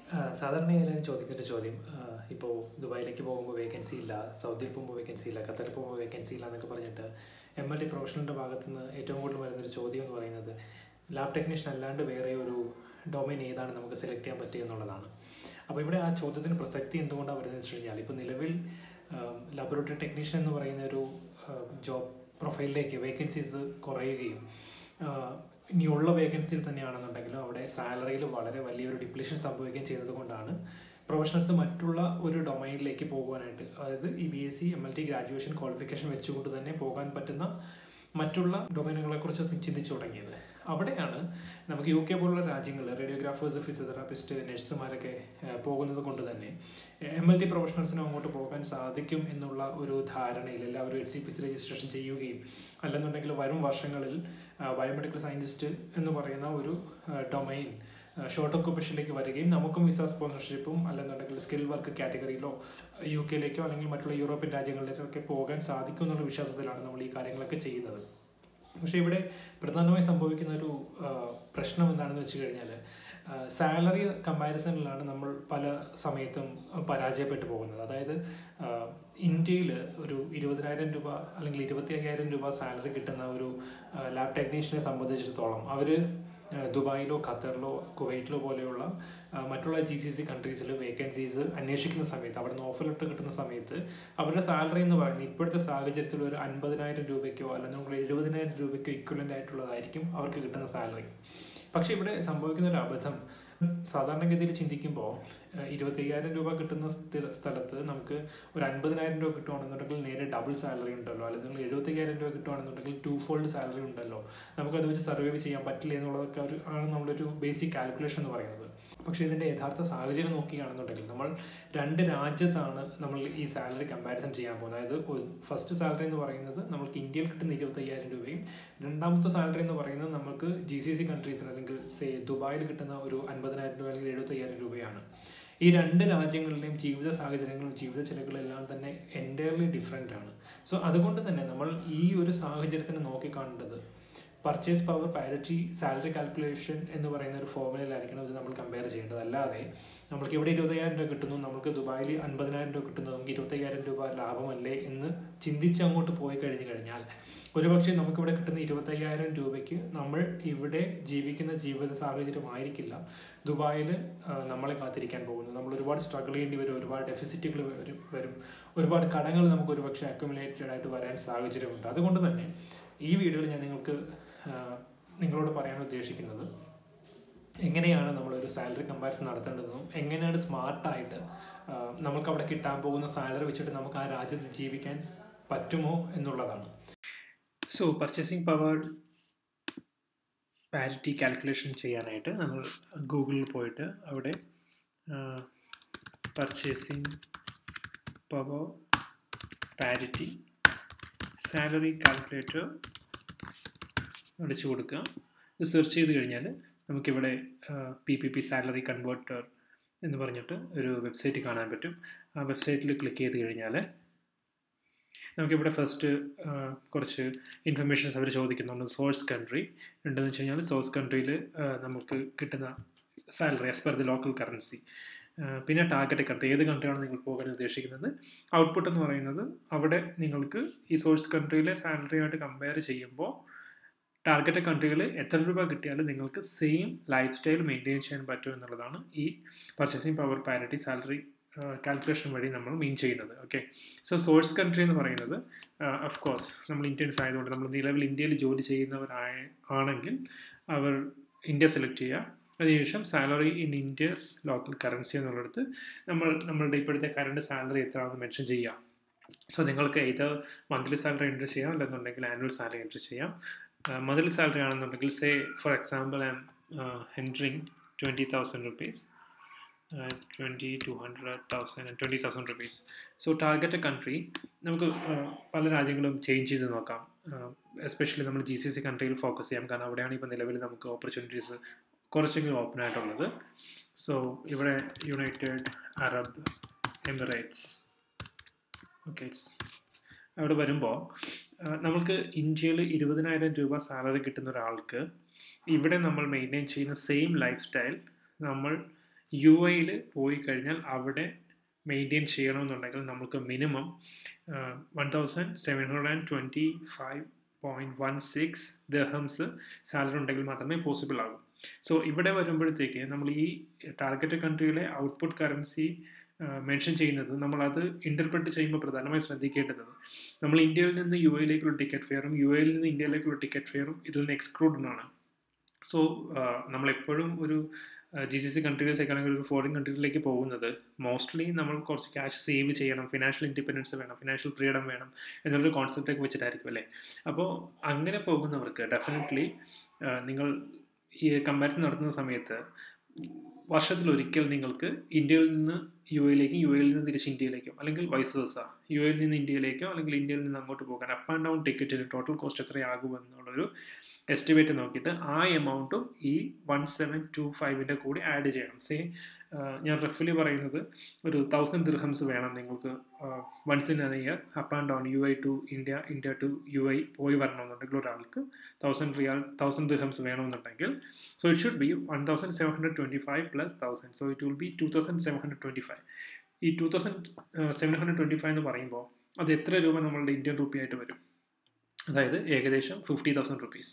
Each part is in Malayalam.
സാധാരണയായി എല്ലാവരും ചോദിക്കുന്ന ഒരു ചോദ്യം ഇപ്പോൾ ദുബായിലേക്ക് പോകുമ്പോൾ വേക്കൻസി ഇല്ല സൗദിയിൽ പോകുമ്പോൾ വേക്കൻസി ഇല്ല ഖത്തറിൽ പോകുമ്പോൾ വേക്കൻസി ഇല്ല എന്നൊക്കെ പറഞ്ഞിട്ട് എം എൽ ടി പ്രൊഫഷണലിൻ്റെ ഭാഗത്ത് നിന്ന് ഏറ്റവും കൂടുതൽ വരുന്നൊരു ചോദ്യം എന്ന് പറയുന്നത് ലാബ് ടെക്നീഷ്യൻ അല്ലാണ്ട് വേറെ ഒരു ഡൊമൈൻ ഏതാണ് നമുക്ക് സെലക്ട് ചെയ്യാൻ പറ്റുക എന്നുള്ളതാണ് അപ്പോൾ ഇവിടെ ആ ചോദ്യത്തിന് പ്രസക്തി എന്തുകൊണ്ടാണ് വരുന്നത് വെച്ച് കഴിഞ്ഞാൽ ഇപ്പോൾ നിലവിൽ ലബോറട്ടറി ടെക്നീഷ്യൻ എന്ന് പറയുന്ന ഒരു ജോബ് പ്രൊഫൈലിലേക്ക് വേക്കൻസീസ് കുറയുകയും ഇനിയുള്ള വേക്കൻസിയിൽ തന്നെയാണെന്നുണ്ടെങ്കിലും അവിടെ സാലറിയിൽ വളരെ വലിയൊരു ഡിപ്ലീഷൻ സംഭവിക്കുകയും ചെയ്യുന്നത് കൊണ്ടാണ് പ്രൊഫഷണൽസ് മറ്റുള്ള ഒരു ഡൊമൈനിലേക്ക് പോകുവാനായിട്ട് അതായത് ഈ B S C M L T graduation qualification വെച്ചുകൊണ്ട് തന്നെ പോകാൻ പറ്റുന്ന മറ്റുള്ള ഡൊമൈനുകളെക്കുറിച്ച് ചിന്തിച്ചു തുടങ്ങിയത് അവിടെയാണ് നമുക്ക് യു കെ പോലുള്ള രാജ്യങ്ങളിൽ റേഡിയോഗ്രാഫേഴ്സ് ഫിസിയോതെറാപ്പിസ്റ്റ് നഴ്സുമാരൊക്കെ പോകുന്നത് കൊണ്ട് തന്നെ എം എൽ ടി പ്രൊഫഷണൽസിനും അങ്ങോട്ട് പോകാൻ സാധിക്കും എന്നുള്ള ഒരു ധാരണയിൽ എല്ലാവരും H C P C registration ചെയ്യുകയും അല്ലെന്നുണ്ടെങ്കിൽ വരും വർഷങ്ങളിൽ ബയോമെഡിക്കൽ സയൻറ്റിസ്റ്റ് എന്ന് പറയുന്ന ഒരു ഡൊമൈൻ ഷോർട്ട് ഒക്കുപേഷനിലേക്ക് വരികയും നമുക്കും വിസ സ്പോൺസർഷിപ്പും അല്ലെന്നുണ്ടെങ്കിൽ സ്കിൽ വർക്ക് കാറ്റഗറിയിലോ യു കെയിലേക്കോ അല്ലെങ്കിൽ മറ്റുള്ള യൂറോപ്യൻ രാജ്യങ്ങളിലേക്കൊക്കെ പോകാൻ സാധിക്കും എന്നുള്ള വിശ്വാസത്തിലാണ് നമ്മൾ ഈ കാര്യങ്ങളൊക്കെ ചെയ്യുന്നത് പക്ഷേ ഇവിടെ പ്രധാനമായി സംഭവിക്കുന്ന ഒരു പ്രശ്നം എന്താണെന്ന് വെച്ച് കഴിഞ്ഞാൽ സാലറി കമ്പാരിസണിലാണ് നമ്മൾ പല സമയത്തും പരാജയപ്പെട്ടു പോകുന്നത് അതായത് ഇന്ത്യയിൽ ഒരു ഇരുപതിനായിരം രൂപ അല്ലെങ്കിൽ ഇരുപത്തി അയ്യായിരം രൂപ സാലറി കിട്ടുന്ന ഒരു ലാബ് ടെക്നീഷ്യനെ സംബന്ധിച്ചിടത്തോളം അവർ ദുബായിലോ ഖത്തറിലോ കുവൈറ്റിലോ പോലെയുള്ള മറ്റുള്ള ജി സി സി കൺട്രീസിൽ വേക്കൻസീസ് അന്വേഷിക്കുന്ന സമയത്ത് അവിടെ നിന്ന് ഓഫർ ലെറ്റർ കിട്ടുന്ന സമയത്ത് അവരുടെ സാലറി എന്ന് പറയുന്നത് ഇപ്പോഴത്തെ സാഹചര്യത്തിൽ ഒരു അൻപതിനായിരം രൂപയ്ക്കോ അല്ലെങ്കിൽ എഴുപതിനായിരം രൂപയ്ക്കോ ഇക്വലൻ്റ് ആയിട്ടുള്ളതായിരിക്കും അവർക്ക് കിട്ടുന്ന സാലറി പക്ഷേ ഇവിടെ സംഭവിക്കുന്ന ഒരു അബദ്ധം സാധാരണഗതിയിൽ ചിന്തിക്കുമ്പോൾ ഇരുപത്തി അയ്യായിരം രൂപ കിട്ടുന്ന സ്ഥലത്ത് നമുക്ക് ഒരു അൻപതിനായിരം രൂപ കിട്ടുവാണെന്നുണ്ടെങ്കിൽ നേരെ ഡബിൾ സാലറി ഉണ്ടല്ലോ അല്ലെങ്കിൽ എഴുപത്തി അയ്യായിരം രൂപ കിട്ടുവാണെന്നുണ്ടെങ്കിൽ ടു ഫോൾഡ് സാലറി ഉണ്ടല്ലോ നമുക്കത് വെച്ച് സർവൈവ് ചെയ്യാൻ പറ്റില്ല എന്നുള്ളതൊക്കെ ഒരു ആണ് നമ്മളൊരു ബേസിക് കാൽക്കുലേഷൻ എന്ന് പറയുന്നത് പക്ഷേ ഇതിൻ്റെ യഥാർത്ഥ സാഹചര്യം നോക്കുകയാണെന്നുണ്ടെങ്കിൽ നമ്മൾ രണ്ട് രാജ്യത്താണ് നമ്മൾ ഈ സാലറി കമ്പാരിസൺ ചെയ്യാൻ പോകുന്നത് അതായത് ഫസ്റ്റ് സാലറി എന്ന് പറയുന്നത് നമുക്ക് ഇന്ത്യയിൽ കിട്ടുന്ന ഇരുപത്തയ്യായിരം രൂപയും രണ്ടാമത്തെ സാലറി എന്ന് പറയുന്നത് നമുക്ക് ജി സി സി കൺട്രീസിൽ അല്ലെങ്കിൽ സേ ദുബായിൽ കിട്ടുന്ന ഒരു അൻപതിനായിരം രൂപ അല്ലെങ്കിൽ എഴുപത്തയ്യായിരം രൂപയാണ് ഈ രണ്ട് രാജ്യങ്ങളിലെയും ജീവിത സാഹചര്യങ്ങളും ജീവിത ചെലവുകളും എല്ലാം തന്നെ എൻറ്റയർലി ഡിഫറെൻ്റ് ആണ് സോ അതുകൊണ്ട് തന്നെ നമ്മൾ ഈ ഒരു സാഹചര്യത്തിന് നോക്കിക്കാണേണ്ടത് purchase power parity salary calculation എന്ന് പറയുന്ന ഒരു ഫോർമുലയിലായിരിക്കണം ഇത് നമ്മൾ കമ്പയർ ചെയ്യേണ്ടത് അല്ലാതെ നമ്മൾക്ക് ഇവിടെ ഇരുപത്തയ്യായിരം രൂപ കിട്ടുന്നു നമുക്ക് ദുബായിൽ അൻപതിനായിരം രൂപ കിട്ടുന്നു നമുക്ക് ഇരുപത്തയ്യായിരം രൂപ ലാഭമല്ലേ എന്ന് ചിന്തിച്ച് അങ്ങോട്ട് പോയി കഴിഞ്ഞു കഴിഞ്ഞാൽ ഒരുപക്ഷെ നമുക്കിവിടെ കിട്ടുന്ന ഇരുപത്തയ്യായിരം രൂപയ്ക്ക് നമ്മൾ ഇവിടെ ജീവിക്കുന്ന ജീവിത സാഹചര്യമായിരിക്കില്ല ദുബായിൽ നമ്മളെ കാത്തിരിക്കാൻ പോകുന്നു നമ്മൾ ഒരുപാട് സ്ട്രഗിൾ ചെയ്യേണ്ടി വരും ഒരുപാട് ഡെഫിസിറ്റുകൾ വരും വരും ഒരുപാട് കടങ്ങൾ നമുക്ക് ഒരുപക്ഷെ അക്യുമുലേറ്റഡ് ആയിട്ട് വരാൻ സാഹചര്യമുണ്ട് അതുകൊണ്ട് തന്നെ ഈ വീഡിയോയിൽ ഞാൻ നിങ്ങൾക്ക് നിങ്ങളോട് പറയാൻ ഉദ്ദേശിക്കുന്നത് എങ്ങനെയാണ് നമ്മളൊരു സാലറി കമ്പാരിസൺ നടത്തേണ്ടതെന്നും എങ്ങനെയാണ് സ്മാർട്ടായിട്ട് നമുക്ക് അവിടെ കിട്ടാൻ പോകുന്ന സാലറി വെച്ചിട്ട് നമുക്ക് ആ രാജ്യത്ത് ജീവിക്കാൻ പറ്റുമോ എന്നുള്ളതാണ് so purchasing power parity calculation ചെയ്യാനായിട്ട് നമ്മൾ ഗൂഗിളിൽ പോയിട്ട് അവിടെ purchasing power parity salary calculator അടിച്ചു കൊടുക്കുക ഇത് സെർച്ച് ചെയ്ത് കഴിഞ്ഞാൽ നമുക്കിവിടെ P P P salary converter എന്ന് പറഞ്ഞിട്ട് ഒരു വെബ്സൈറ്റ് കാണാൻ പറ്റും ആ വെബ്സൈറ്റിൽ ക്ലിക്ക് ചെയ്ത് കഴിഞ്ഞാൽ നമുക്കിവിടെ ഫസ്റ്റ് കുറച്ച് ഇൻഫർമേഷൻസ് അവർ ചോദിക്കുന്നുണ്ട് സോഴ്സ് കൺട്രി ഉണ്ടെന്ന് വെച്ച് കഴിഞ്ഞാൽ സോഴ്സ് കൺട്രിയിൽ നമുക്ക് കിട്ടുന്ന salary as per the local currency പിന്നെ ടാർഗറ്റ് കൺട്രി ഏത് കൺട്രിയാണ് നിങ്ങൾ പോകാൻ ഉദ്ദേശിക്കുന്നത് ഔട്ട്പുട്ട് എന്ന് പറയുന്നത് അവിടെ നിങ്ങൾക്ക് ഈ സോഴ്സ് കൺട്രിയിലെ സാലറിയായിട്ട് കമ്പയർ ചെയ്യുമ്പോൾ ടാർഗറ്റ് കൺട്രികൾ എത്ര രൂപ കിട്ടിയാലും നിങ്ങൾക്ക് സെയിം ലൈഫ് സ്റ്റൈൽ മെയിൻറ്റെയിൻ ചെയ്യാൻ പറ്റും എന്നുള്ളതാണ് ഈ purchasing power parity salary calculation വഴി നമ്മൾ മീൻ ചെയ്യുന്നത് ഓക്കെ സോ സോഴ്സ് കൺട്രി എന്ന് പറയുന്നത് ഓഫ് കോഴ്സ് നമ്മൾ ഇന്ത്യൻസ് ആയതുകൊണ്ട് നമ്മൾ നിലവിൽ ഇന്ത്യയിൽ ജോലി ചെയ്യുന്നവരായ ആണെങ്കിൽ അവർ ഇന്ത്യ സെലക്ട് ചെയ്യുക അതിനുശേഷം salary in India's local currency എന്നുള്ളിടത്ത് നമ്മൾ നമ്മളുടെ ഇപ്പോഴത്തെ കറണ്ട് സാലറി എത്രയാണെന്ന് മെൻഷൻ ചെയ്യാം സോ നിങ്ങൾക്ക് ഇത് മന്ത്ലി സാലറി എൻട്രി ചെയ്യാം അല്ലെന്നുണ്ടെങ്കിൽ ആനുവൽ സാലറി എൻട്രി ചെയ്യാം മന്ത്ലി സാലറി ആണെന്നുണ്ടെങ്കിൽ say for example I'm entering twenty thousand rupees twenty two hundred thousand twenty thousand rupees so target country നമുക്ക് പല രാജ്യങ്ങളും ചേഞ്ച് ചെയ്ത് നോക്കാം എസ്പെഷ്യലി നമ്മൾ ജി സി സി കൺട്രിയിൽ ഫോക്കസ് ചെയ്യാം കാരണം അവിടെയാണ് ഇപ്പോൾ നിലവിൽ നമുക്ക് ഓപ്പർച്യൂണിറ്റീസ് കുറച്ചെങ്കിലും ഓപ്പൺ ആയിട്ടുള്ളത് സോ ഇവിടെ യുണൈറ്റഡ് അറബ് എമിറേറ്റ്സ് ഓക്കെ അവിടെ വരുമ്പോൾ നമുക്ക് ഇന്ത്യയിൽ ഇരുപതിനായിരം രൂപ സാലറി കിട്ടുന്ന ഒരാൾക്ക് ഇവിടെ നമ്മൾ മെയിൻറ്റെയിൻ ചെയ്യുന്ന സെയിം ലൈഫ് സ്റ്റൈൽ നമ്മൾ യു എയിൽ പോയി കഴിഞ്ഞാൽ അവിടെ മെയിൻറ്റെയിൻ ചെയ്യണമെന്നുണ്ടെങ്കിൽ നമുക്ക് minimum one thousand seven hundred and twenty five point one six dirhams salary ഉണ്ടെങ്കിൽ മാത്രമേ പോസിബിൾ ആകൂ സോ ഇവിടെ വരുമ്പോഴത്തേക്ക് നമ്മൾ ഈ ടാർഗറ്റ് കൺട്രിയിലെ ഔട്ട്പുട്ട് കറൻസി മെൻഷൻ ചെയ്യുന്നത് നമ്മളത് ഇൻ്റർപ്രറ്റ് ചെയ്യുമ്പോൾ പ്രധാനമായും ശ്രദ്ധിക്കേണ്ടത് നമ്മൾ ഇന്ത്യയിൽ നിന്ന് യു എയിലേക്കുള്ള ടിക്കറ്റ് ഫെയറും യു എയിൽ നിന്ന് ഇന്ത്യയിലേക്കുള്ള ടിക്കറ്റ് ഫെയറും ഇതിൽ നിന്ന് എക്സ്ക്ലൂഡഡ് ആണ് സോ നമ്മളെപ്പോഴും ഒരു ജി സി സി കൺട്രീസിലേക്ക് അല്ലെങ്കിൽ ഒരു ഫോറിൻ കൺട്രീസിലേക്ക് പോകുന്നത് മോസ്റ്റ്ലി നമ്മൾ കുറച്ച് ക്യാഷ് സേവ് ചെയ്യണം ഫിനാൻഷ്യൽ ഇൻഡിപെൻഡൻസ് വേണം ഫിനാൻഷ്യൽ ഫ്രീഡം വേണം എന്നുള്ളൊരു കോൺസെപ്റ്റൊക്കെ വെച്ചിട്ടായിരിക്കും അല്ലേ അപ്പോൾ അങ്ങനെ പോകുന്നവർക്ക് ഡെഫിനറ്റ്ലി നിങ്ങൾ ഈ കമ്പാരിസൺ നടത്തുന്ന സമയത്ത് വർഷത്തിലൊരിക്കൽ നിങ്ങൾക്ക് ഇന്ത്യയിൽ നിന്ന് യു എയിലേക്കും യു എയിൽ നിന്ന് തിരിച്ച് ഇന്ത്യയിലേക്കും അല്ലെങ്കിൽ വൈസ് വേഴ്സ യു എയിൽ നിന്ന് ഇന്ത്യയിലേക്കോ അല്ലെങ്കിൽ ഇന്ത്യയിൽ നിന്ന് അങ്ങോട്ട് പോകാൻ അപ്പ് ആൻഡ് ഡൗൺ ടിക്കറ്റിന് ടോട്ടൽ കോസ്റ്റ് എത്രയാകുമെന്നുള്ളൊരു എസ്റ്റിമേറ്റ് നോക്കിയിട്ട് ആ എമൗണ്ടും ഈ വൺ സെവൻ ടു ഫൈവിൻ്റെ കൂടി ആഡ് ചെയ്യണം സേ ഞാൻ റഫലി പറയുന്നത് ഒരു തൗസൻഡ് ദിർഹംസ് വേണം നിങ്ങൾക്ക് once in year up and down U I to India India to U I പോയി വരണമെന്നുണ്ടെങ്കിൽ ഒരാൾക്ക് തൗസൻഡ് റിയാൽ തൗസൻഡ് ദിർഹംസ് വേണമെന്നുണ്ടെങ്കിൽ so it should be one thousand seven hundred twenty five plus thousand so it will be two thousand seven hundred twenty five ഈ two thousand seven hundred twenty five എന്ന് പറയുമ്പോൾ അത് എത്ര രൂപ നമ്മളുടെ ഇന്ത്യൻ റുപ്പി ആയിട്ട് വരും അതായത് ഏകദേശം ഫിഫ്റ്റി തൗസൻഡ് റുപ്പീസ്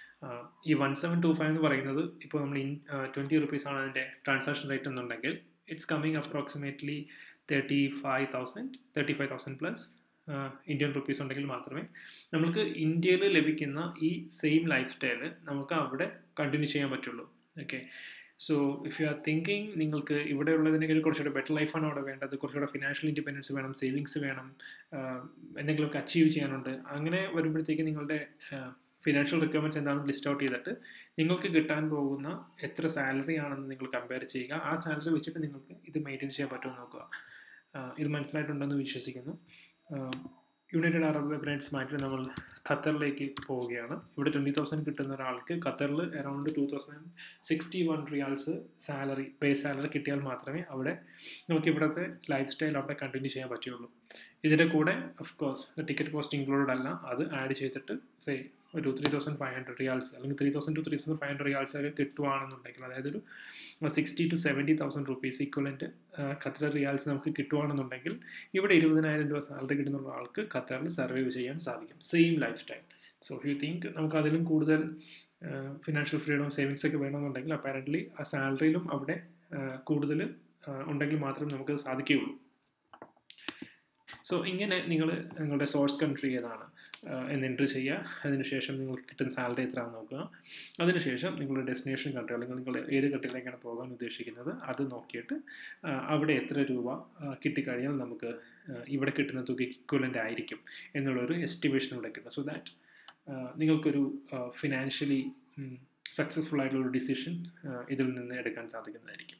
ഈ വൺ സെവൻ ടു ഫൈവ് എന്ന് പറയുന്നത് ഇപ്പോൾ നമ്മൾ ഇൻ ട്വൻറ്റി റുപ്പീസാണ് അതിൻ്റെ ട്രാൻസാക്ഷൻ റേറ്റ് എന്നുണ്ടെങ്കിൽ it's coming approximately thirty five thousand thirty five thousand plus Indian rupees ഉണ്ടെങ്കിൽ മാത്രമേ നമുക്ക് ഇന്ത്യയിൽ ലഭിക്കുന്ന ഈ സെയിം ലൈഫ് സ്റ്റൈല് നമുക്ക് അവിടെ കണ്ടിന്യൂ ചെയ്യാൻ പറ്റുള്ളൂ okay so if you are thinking നിങ്ങൾക്ക് ഇവിടെ ഉള്ളതിനേക്കാൾ കുറച്ചുകൂടെ ബെറ്റർ ലൈഫാണ് അവിടെ വേണ്ടത് കുറച്ചുകൂടെ ഫിനാൻഷ്യൽ ഇൻഡിപെൻഡൻസ് വേണം സേവിങ്സ് വേണം എന്തെങ്കിലുമൊക്കെ അച്ചീവ് ചെയ്യാനുണ്ട് അങ്ങനെ വരുമ്പോഴത്തേക്ക് നിങ്ങളുടെ ഫിനാൻഷ്യൽ റിക്വയർമെൻറ്റ്സ് എന്താണെന്ന് ലിസ്റ്റ് ഔട്ട് ചെയ്തിട്ട് നിങ്ങൾക്ക് കിട്ടാൻ പോകുന്ന എത്ര സാലറി ആണെന്ന് നിങ്ങൾ കമ്പയർ ചെയ്യുക ആ സാലറി വെച്ചിട്ട് നിങ്ങൾക്ക് ഇത് മെയിൻറ്റെയിൻ ചെയ്യാൻ പറ്റുമെന്ന് നോക്കുക ഇത് മനസ്സിലായിട്ടുണ്ടെന്ന് വിശ്വസിക്കുന്നു യുണൈറ്റഡ് അറബ് എമിറേറ്റ്സ് മാറ്റി നമ്മൾ ഖത്തറിലേക്ക് പോവുകയാണ് ഇവിടെ ട്വൻറ്റി തൗസൻഡ് കിട്ടുന്ന ഒരാൾക്ക് ഖത്തറിൽ around two thousand sixty one riyals salary pay salary കിട്ടിയാൽ മാത്രമേ അവിടെ നമുക്ക് ഇവിടുത്തെ ലൈഫ് സ്റ്റൈൽ അവിടെ കണ്ടിന്യൂ ചെയ്യാൻ പറ്റുള്ളൂ ഇതിൻ്റെ കൂടെ of course ticket cost included അല്ല അത് ആഡ് ചെയ്തിട്ട് സേ ഒരു three thousand five hundred riyals അല്ലെങ്കിൽ three thousand two three thousand five hundred riyals ഒക്കെ കിട്ടുവാണെന്നുണ്ടെങ്കിൽ അതായത് ഒരു sixty to seventy thousand rupees equivalent Qatar riyals നമുക്ക് കിട്ടുവാണെന്നുണ്ടെങ്കിൽ ഇവിടെ ഇരുപതിനായിരം രൂപ സാലറി കിട്ടുന്ന ആൾക്ക് ഖത്തറിൽ സർവൈവ് ചെയ്യാൻ സാധിക്കും same lifestyle so you think നമുക്ക് അതിലും കൂടുതൽ ഫിനാൻഷ്യൽ ഫ്രീഡം സേവിങ്സ് ഒക്കെ വേണമെന്നുണ്ടെങ്കിൽ അപ്പാരൻ്റ്ലി ആ സാലറിയിലും അവിടെ കൂടുതൽ ഉണ്ടെങ്കിൽ മാത്രമേ നമുക്ക് സാധിക്കുകയുള്ളൂ സോ ഇങ്ങനെ നിങ്ങൾ നിങ്ങളുടെ സോഴ്സ് കൺട്രി ഏതാണ് എന്ന് എൻട്രി ചെയ്യുക അതിനുശേഷം നിങ്ങൾക്ക് കിട്ടുന്ന സാലറി എത്രയാണെന്ന് നോക്കുക അതിനുശേഷം നിങ്ങളുടെ ഡെസ്റ്റിനേഷൻ കൺട്രി അല്ലെങ്കിൽ നിങ്ങൾ ഏത് കൺട്രിയിലേക്കാണ് പോകാൻ ഉദ്ദേശിക്കുന്നത് അത് നോക്കിയിട്ട് അവിടെ എത്ര രൂപ കിട്ടിക്കഴിഞ്ഞാൽ നമുക്ക് ഇവിടെ കിട്ടുന്ന തുകയ്ക്ക് ഇക്വലൻ്റ് ആയിരിക്കും എന്നുള്ളൊരു എസ്റ്റിമേഷൻ ഇവിടെ കിട്ടും സോ ദാറ്റ് നിങ്ങൾക്കൊരു ഫിനാൻഷ്യലി സക്സസ്ഫുൾ ആയിട്ടുള്ള ഒരു ഡിസിഷൻ ഇതിൽ നിന്ന് എടുക്കാൻ സാധിക്കുന്നതായിരിക്കും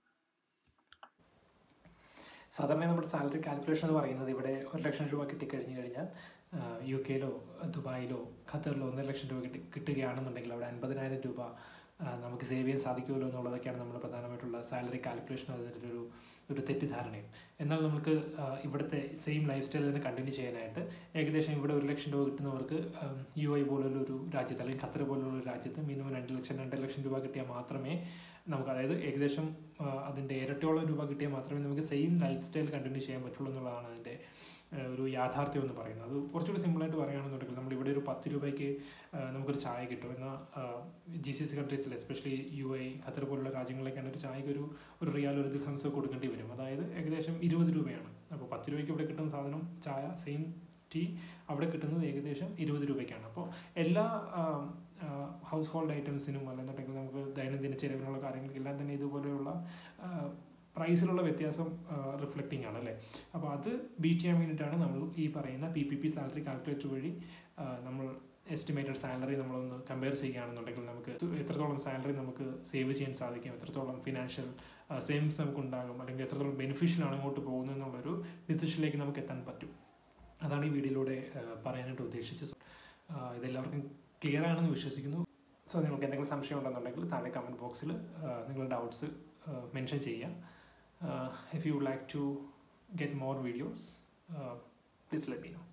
സാധാരണ നമ്മുടെ സാലറി കാൽക്കുലേഷൻ എന്ന് പറയുന്നത് ഇവിടെ ഒരു ലക്ഷം രൂപ കിട്ടിക്കഴിഞ്ഞ് കഴിഞ്ഞാൽ യു കെയിലോ ദുബായിലോ ഖത്തറിലോ ഒന്നര ലക്ഷം രൂപ കിട്ടി കിട്ടുകയാണെന്നുണ്ടെങ്കിൽ അവിടെ അൻപതിനായിരം രൂപ നമുക്ക് സേവ് ചെയ്യാൻ സാധിക്കുമല്ലോ എന്നുള്ളതൊക്കെയാണ് നമ്മുടെ പ്രധാനമായിട്ടുള്ള സാലറി കാൽക്കുലേഷൻ അതിൻ്റെ ഒരു ഒരു തെറ്റിദ്ധാരണയും എന്നാൽ നമുക്ക് ഇവിടുത്തെ സെയിം ലൈഫ് സ്റ്റൈൽ തന്നെ കണ്ടിന്യൂ ചെയ്യാനായിട്ട് ഏകദേശം ഇവിടെ ഒരു ലക്ഷം രൂപ കിട്ടുന്നവർക്ക് യു ഐ പോലുള്ള ഒരു രാജ്യത്ത് അല്ലെങ്കിൽ ഖത്തർ പോലുള്ള ഒരു രാജ്യത്ത് മിനിമം രണ്ട് ലക്ഷം രണ്ടര ലക്ഷം രൂപ കിട്ടിയാൽ മാത്രമേ നമുക്ക് അതായത് ഏകദേശം അതിൻ്റെ ഇരട്ടിയോളം രൂപ കിട്ടിയാൽ മാത്രമേ നമുക്ക് സെയിം ലൈഫ് സ്റ്റൈൽ കണ്ടിന്യൂ ചെയ്യാൻ പറ്റുള്ളൂ എന്നുള്ളതാണ് അതിൻ്റെ ഒരു യാഥാർത്ഥ്യം എന്ന് പറയുന്നത് അത് കുറച്ചുകൂടി സിമ്പിളായിട്ട് പറയുകയാണെന്നുണ്ടെങ്കിൽ നമ്മൾ ഇവിടെ ഒരു പത്ത് രൂപയ്ക്ക് നമുക്കൊരു ചായ കിട്ടും എന്നാൽ ജി സി സി കൺട്രീസിൽ എസ്പെഷ്യലി യു എ ഖത്തർ പോലുള്ള രാജ്യങ്ങളിലേക്കാണ് ഒരു ചായക്ക് ഒരു ഒരു റിയാൽ ഒരു ദിർഹംസ് കൊടുക്കേണ്ടി വരും അതായത് ഏകദേശം ഇരുപത് രൂപയാണ് അപ്പോൾ പത്ത് രൂപയ്ക്ക് ഇവിടെ കിട്ടുന്ന സാധനം ചായ സെയിം ടീ അവിടെ കിട്ടുന്നത് ഏകദേശം ഇരുപത് രൂപയ്ക്കാണ് അപ്പോൾ എല്ലാ ഹൗസ് ഹോൾഡ് ഐറ്റംസിനും അല്ലെന്നുണ്ടെങ്കിൽ നമുക്ക് ദൈനംദിന ചിലവിനുള്ള കാര്യങ്ങൾക്കെല്ലാം തന്നെ ഇതുപോലെയുള്ള പ്രൈസിലുള്ള വ്യത്യാസം റിഫ്ലക്റ്റിംഗ് ആണ് അല്ലേ അപ്പോൾ അത് ബീറ്റ് ചെയ്യാൻ വേണ്ടിയിട്ടാണ് നമ്മൾ ഈ പറയുന്ന P P P salary calculator വഴി നമ്മൾ എസ്റ്റിമേറ്റഡ് സാലറി നമ്മളൊന്ന് കമ്പയർ ചെയ്യുകയാണെന്നുണ്ടെങ്കിൽ നമുക്ക് എത്രത്തോളം സാലറി നമുക്ക് സേവ് ചെയ്യാൻ സാധിക്കും എത്രത്തോളം ഫിനാൻഷ്യൽ സേവിങ്സ് നമുക്ക് ഉണ്ടാകും അല്ലെങ്കിൽ എത്രത്തോളം ബെനിഫിഷ്യൽ ആണ് അങ്ങോട്ട് പോകുന്നത് എന്നുള്ളൊരു ഡിസിഷനിലേക്ക് നമുക്ക് എത്താൻ പറ്റും അതാണ് ഈ വീഡിയോയിലൂടെ പറയാനായിട്ട് ഉദ്ദേശിച്ചത് ഇതെല്ലാവർക്കും ക്ലിയർ ആണെന്ന് വിശ്വസിക്കുന്നു സോ നിങ്ങൾക്ക് എന്തെങ്കിലും സംശയം ഉണ്ടെന്നുണ്ടെങ്കിൽ താഴെ കമൻറ്റ് ബോക്സിൽ നിങ്ങളുടെ ഡൗട്ട്സ് മെൻഷൻ ചെയ്യുക if you would like to get more videos uh, please let me know